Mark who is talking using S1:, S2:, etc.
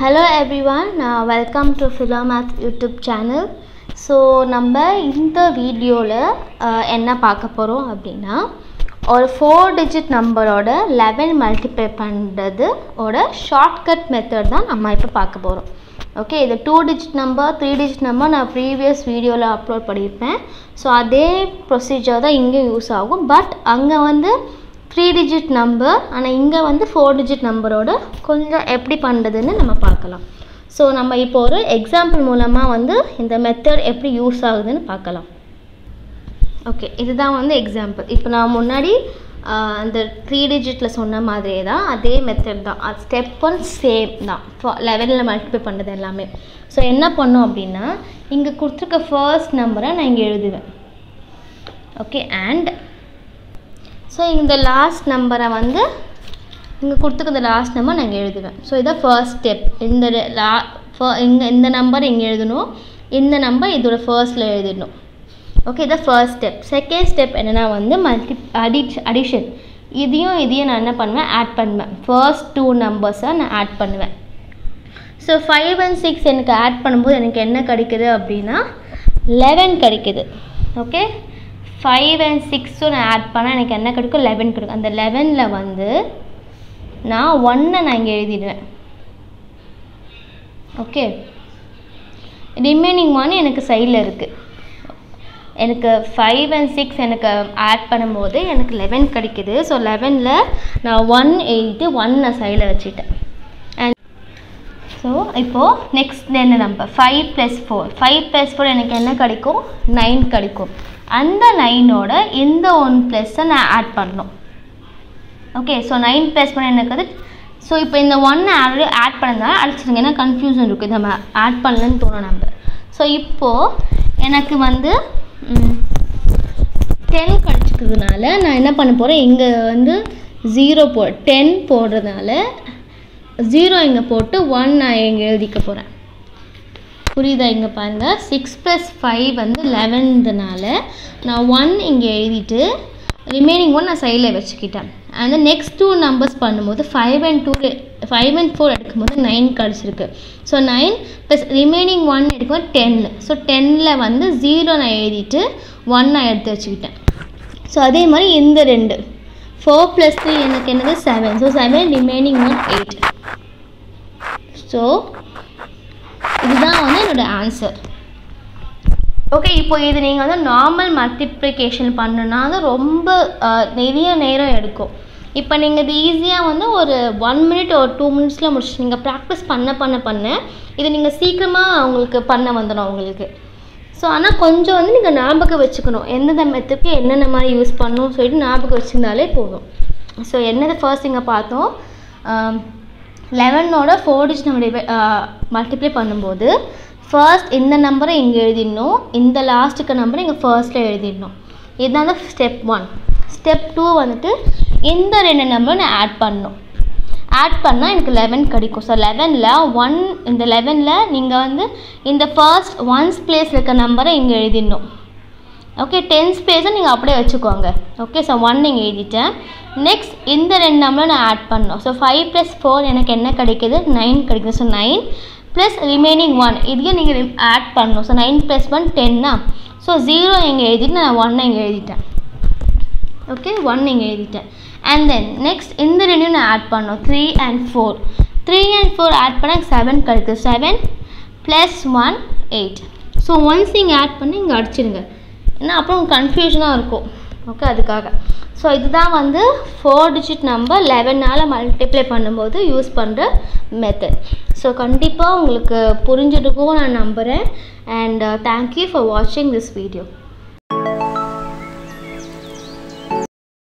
S1: hello everyone welcome to Philomath YouTube channel so நம்ம இந்த வீடியோவில் என்ன பார்க்க போகிறோம் அப்படின்னா ஒரு ஃபோர் டிஜிட் நம்பரோட லெவன் மல்டிப்ளை பண்ணுறது ஓட ஷார்ட்கட் மெத்தட் தான் நம்ம இப்போ பார்க்க போகிறோம் ஓகே இது two digit number three digit number நான் ப்ரீவியஸ் வீடியோவில் அப்லோட் பண்ணியிருப்பேன் ஸோ அதே ப்ரொசீஜர் தான் இங்கே யூஸ் ஆகும் பட் அங்கே வந்து த்ரீ டிஜிட் நம்பர் ஆனால் இங்கே வந்து ஃபோர் டிஜிட் நம்பரோட கொஞ்சம் எப்படி பண்ணுறதுன்னு நம்ம பார்க்கலாம் ஸோ நம்ம இப்போ ஒரு எக்ஸாம்பிள் மூலமாக வந்து இந்த மெத்தட் எப்படி யூஸ் ஆகுதுன்னு பார்க்கலாம் ஓகே இதுதான் வந்து எக்ஸாம்பிள் இப்போ நான் முன்னாடி ஆஹ், அந்த த்ரீ டிஜிட்டில் சொன்ன மாதிரியே தான் அதே மெத்தட் தான் அது ஸ்டெப் ஒன் சேம் தான் லெவனில் மல்டிப்ளை பண்ணுறது எல்லாமே ஸோ என்ன பண்ணோம் அப்படின்னா இங்கே கொடுத்துருக்க ஃபர்ஸ்ட் நம்பரை நான் இங்கே எழுதுவேன் ஓகே அண்ட் ஸோ இந்த லாஸ்ட் நம்பரை வந்து இங்கே கொடுத்துருக்க இந்த லாஸ்ட் நம்பர் நான் இங்கே எழுதுவேன் ஸோ இதான் ஃபர்ஸ்ட் ஸ்டெப் இந்த ரெ- லா இங்கே இந்த நம்பர் இங்கே எழுதணும் இந்த நம்பர் இதோட ஃபர்ஸ்ட்டில் எழுதிடணும் ஓகே இதான் ஃபர்ஸ்ட் ஸ்டெப் செகண்ட் ஸ்டெப் என்னென்னா வந்து மல்டி அடி அடிஷன் இதையும் இதையும் நான் என்ன பண்ணுவேன் ஆட் பண்ணுவேன் ஃபர்ஸ்ட் டூ நம்பர்ஸை நான் ஆட் பண்ணுவேன் ஸோ ஃபைவ் அண்ட் சிக்ஸ் எனக்கு ஆட் பண்ணும்போது எனக்கு என்ன கிடைக்குது அப்படின்னா லெவன் கிடைக்குது ஓகே ஃபைவ் அண்ட் சிக்ஸும் நான் ஆட் பண்ணால் எனக்கு என்ன கிடைக்கும் லெவன் கிடைக்கும் அந்த லெவனில் வந்து நான் ஒன்றை நான் இங்கே எழுதிடுவேன் ஓகே ரிமைனிங் ஒன் எனக்கு சைடில் இருக்குது எனக்கு ஃபைவ் அண்ட் சிக்ஸ் எனக்கு ஆட் பண்ணும்போது எனக்கு லெவன் கிடைக்குது ஸோ லெவனில் நான் ஒன் எழுதிட்டு ஒன் நான் சைடில் வச்சுட்டேன் அண்ட் ஸோ இப்போது நெக்ஸ்ட் என்ன number five plus four five plus four எனக்கு என்ன கிடைக்கும் நைன் கிடைக்கும் அந்த நைனோட இந்த ஒன் ப்ளஸ்ஸை நான் ஆட் பண்ணணும் ஓகே ஸோ நைன் ப்ளஸ் பண்ண எனக்கு அது ஸோ இப்போ இந்த ஒன் ஆல்ரெடி ஆட் பண்ணதால அடிச்சிருங்க ஏன்னா கன்ஃபியூஷன் இருக்குது நம்ம ஆட் பண்ணலன்னு தோணும் நம்ம ஸோ இப்போது எனக்கு வந்து டென் கிடச்சிக்கிறதுனால நான் என்ன பண்ண போகிறேன் இங்கே வந்து ஜீரோ போ டென் போடுறதுனால ஜீரோ இங்கே போட்டு ஒன் நான் இங்கே எழுதிக்க போகிறேன் புரியுதா இங்கே பாருங்கள் சிக்ஸ் ப்ளஸ் ஃபைவ் வந்து லெவன்துனால நான் ஒன் இங்கே எழுதிட்டு ரிமைனிங் ஒன் நான் சைடில் வச்சுக்கிட்டேன் அந்த நெக்ஸ்ட் டூ நம்பர்ஸ் பண்ணும்போது five and two five and four எடுக்கும்போது நைன் கிடச்சிருக்கு so nine plus remaining one எடுக்கும்போது டென்னு ஸோ டென்னில் வந்து ஜீரோ நான் எழுதிட்டு ஒன் நான் எடுத்து வச்சுக்கிட்டேன் ஸோ அதே மாதிரி இந்த ரெண்டு ஃபோர் ப்ளஸ் த்ரீ எனக்கு என்னது seven so seven remaining one eight so இதுதான் வந்து என்னோட ஆன்சர் ஓகே இப்போ இது நீங்கள் வந்து நார்மல் மல்டிப்ளிகேஷன் பண்ணணும்னா வந்து ரொம்ப அஹ், நிறைய நேரம் எடுக்கும் இப்போ நீங்கள் இது ஈஸியாக வந்து ஒரு ஒன் மினிட் ஒரு டூ மினிட்ஸில் முடிச்சு நீங்கள் ப்ராக்டிஸ் பண்ண பண்ண பண்ண இது நீங்கள் சீக்கிரமாக உங்களுக்கு பண்ண வந்துடும் உங்களுக்கு ஸோ ஆனால் கொஞ்சம் வந்து நீங்கள் ஞாபகம் வச்சுக்கணும் எந்தெந்த மெத்தடுக்கு என்னென்ன மாதிரி யூஸ் பண்ணணும்னு சொல்லிட்டு ஞாபகம் வச்சுருந்தாலே போதும் ஸோ என்னது ஃபர்ஸ்ட் இங்கே பார்த்தோம் லெவனோட ஃபோர் டிஜிட் நம்ம மல்டிப்ளை பண்ணும்போது ஃபர்ஸ்ட் இந்த நம்பரை இங்கே எழுதிடணும் இந்த லாஸ்ட்டுக்கு நம்பரை இங்கே ஃபர்ஸ்ட்டில் எழுதிடணும் இதுதான் தான் ஸ்டெப் ஒன் ஸ்டெப் டூ வந்துட்டு இந்த ரெண்டு நம்பரை நான் ஆட் பண்ணணும் ஆட் பண்ணால் எனக்கு லெவன் கிடைக்கும் ஸோ லெவனில் ஒன் இந்த லெவனில் நீங்கள் வந்து இந்த ஃபர்ஸ்ட் ஒன்ஸ் பிளேஸில் இருக்க நம்பரை இங்கே எழுதிடணும் ஓகே டென்ஸ் பிளேஸை நீங்கள் அப்படியே வச்சுக்கோங்க ஓகே ஸோ ஒன் நீங்கள் எழுதிட்டேன் நெக்ஸ்ட் இந்த ரெண்டு நம்பரை நான் ஆட் பண்ணணும் ஸோ ஃபைவ் ப்ளஸ் ஃபோர் எனக்கு என்ன கிடைக்குது நைன் கிடைக்குது so nine plus remaining one இதையும் நீங்கள் ஆட் பண்ணணும் ஸோ நைன் ப்ளஸ் ஒன் டென்னா ஸோ ஜீரோ இங்கே எழுதிட்டு நான் ஒன்னை இங்கே எழுதிட்டேன் ஓகே ஒன் இங்கே எழுதிட்டேன் அண்ட் தென் நெக்ஸ்ட் இந்த ரெண்டையும் நான் ஆட் பண்ணோம் three and four three and four add பண்ணால் செவன் கிடைக்குது seven plus one eight so once நீங்கள் ஆட் பண்ணி இங்கே அடிச்சிடுங்க ஏன்னா அப்புறம் கன்ஃபியூஷனாக இருக்கும் ஓகே அதுக்காக ஸோ இதுதான் வந்து ஃபோர் டிஜிட் நம்பர் லெவனால் மல்டிப்ளை பண்ணும்போது யூஸ் பண்ணுற மெத்தட் ஸோ கண்டிப்பாக உங்களுக்கு புரிஞ்சிருக்கும் நான் நம்புகிறேன் அண்ட் தேங்க்யூ ஃபார் வாட்சிங் திஸ் வீடியோ